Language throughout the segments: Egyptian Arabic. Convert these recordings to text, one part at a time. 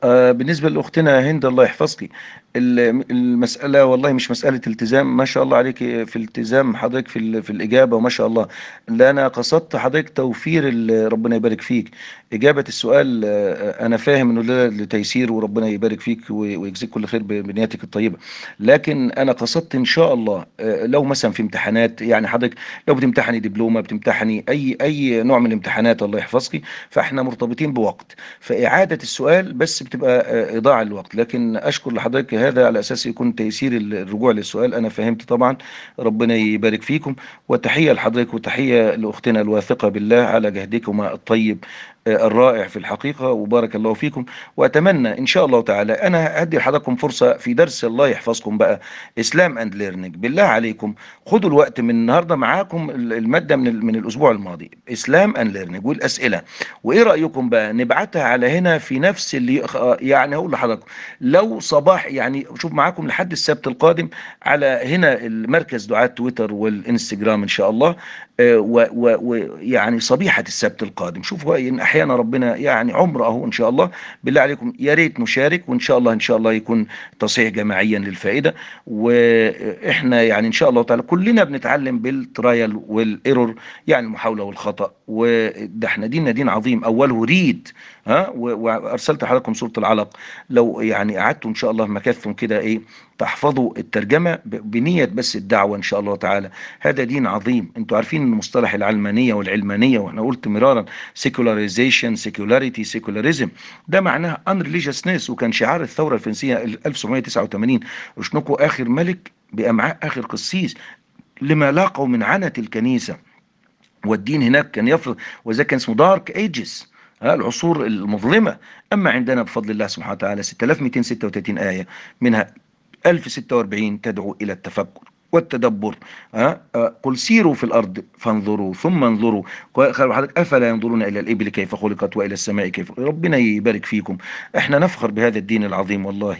آه، بالنسبة لأختنا هند الله يحفظك ال- المسألة والله مش مسألة التزام ما شاء الله عليك في التزام حضرتك في ال- في الإجابة وما شاء الله لا أنا قصدت حضرتك توفير ال- ربنا يبارك فيك إجابة السؤال آه، أنا فاهم إنه ده لتيسير وربنا يبارك فيك و- ويجزيك كل خير ب- بنياتك الطيبة لكن أنا قصدت إن شاء الله آه، لو مثلا في امتحانات يعني حضرتك لو بتمتحني دبلومة بتمتحني أي أي نوع من الامتحانات الله يحفظك فإحنا مرتبطين بوقت فإعادة السؤال بس بتبقى آه، إضاعة للوقت لكن أشكر لحضرتك هذا على أساس يكون تيسير الرجوع للسؤال أنا فهمت طبعا ربنا يبارك فيكم وتحية لحضرتك وتحية لأختنا الواثقة بالله على جهدكما الطيب آه، الرائع في الحقيقة وبارك الله فيكم وأتمنى إن شاء الله تعالى أنا هدي لحضراتكم فرصة في درس الله يحفظكم بقى إسلام أند ليرنينج بالله عليكم خدوا الوقت من النهاردة معاكم المادة من ال- من الأسبوع الماضي إسلام أند ليرنينج والأسئلة وإيه رأيكم بقى نبعتها على هنا في نفس اللي يعني هقول لحضراتكم لو صباح يعني شوف معاكم لحد السبت القادم على هنا المركز دعاة تويتر والانستجرام ان شاء الله آه، و- و- ويعني صبيحة السبت القادم شوفوا ان احيانا ربنا يعني عمر اهو ان شاء الله بالله عليكم يا ريت نشارك وان شاء الله ان شاء الله يكون تصحيح جماعيا للفائدة واحنا يعني ان شاء الله تعالى كلنا بنتعلم بالترايل والايرور يعني المحاولة والخطأ وده احنا ديننا دين عظيم اوله ريد ها و- وارسلت لحضراتكم سورة العلق لو يعني قعدتوا ان شاء الله مكثتم كده ايه تحفظوا الترجمة ب- بنية بس الدعوة ان شاء الله تعالى هذا دين عظيم انتوا عارفين ان مصطلح العلمانية والعلمانية واحنا قلت مرارا secularization secularity secularism ده معناه unreligiousness وكان شعار الثورة الفرنسية 1789 اشنقوا اخر ملك بامعاء اخر قسيس لما لاقوا من عنة الكنيسة والدين هناك كان يفرض وذا كان اسمه دارك ايجز العصور المظلمة أما عندنا بفضل الله سبحانه وتعالى 6236 آية منها 1046 تدعو إلى التفكر والتدبر ها آه، قل سيروا في الأرض فانظروا ثم انظروا قال حضرتك أفلا ينظرون إلى الإبل كيف خلقت وإلى السماء كيف ربنا يبارك فيكم احنا نفخر بهذا الدين العظيم والله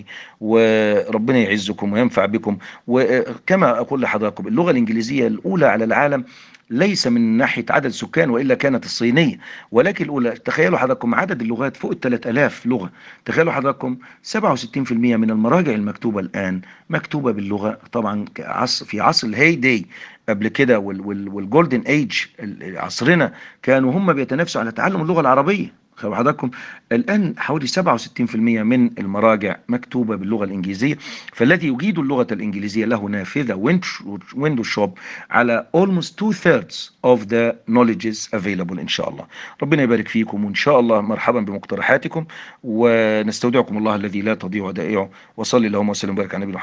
وربنا يعزكم وينفع بكم وكما أقول لحضراتكم اللغة الإنجليزية الأولى على العالم ليس من ناحية عدد سكان وإلا كانت الصينية ولكن الأولى تخيلوا حضراتكم عدد اللغات فوق ال 3000 لغة تخيلوا حضراتكم 67% من المراجع المكتوبة الآن مكتوبة باللغة طبعا عصر في عصر الهي داي قبل كده وال- وال- والجولدن ايج ال- عصرنا كانوا هم بيتنافسوا على تعلم اللغة العربية خلوا حضراتكم الآن حوالي 67% من المراجع مكتوبة باللغة الإنجليزية فالذي يجيد اللغة الإنجليزية له نافذة ويندو شوب على almost two thirds of the knowledges available إن شاء الله ربنا يبارك فيكم وإن شاء الله مرحبا بمقترحاتكم ونستودعكم الله الذي لا تضيع ودائعه وصلي اللهم وسلم وبارك على نبينا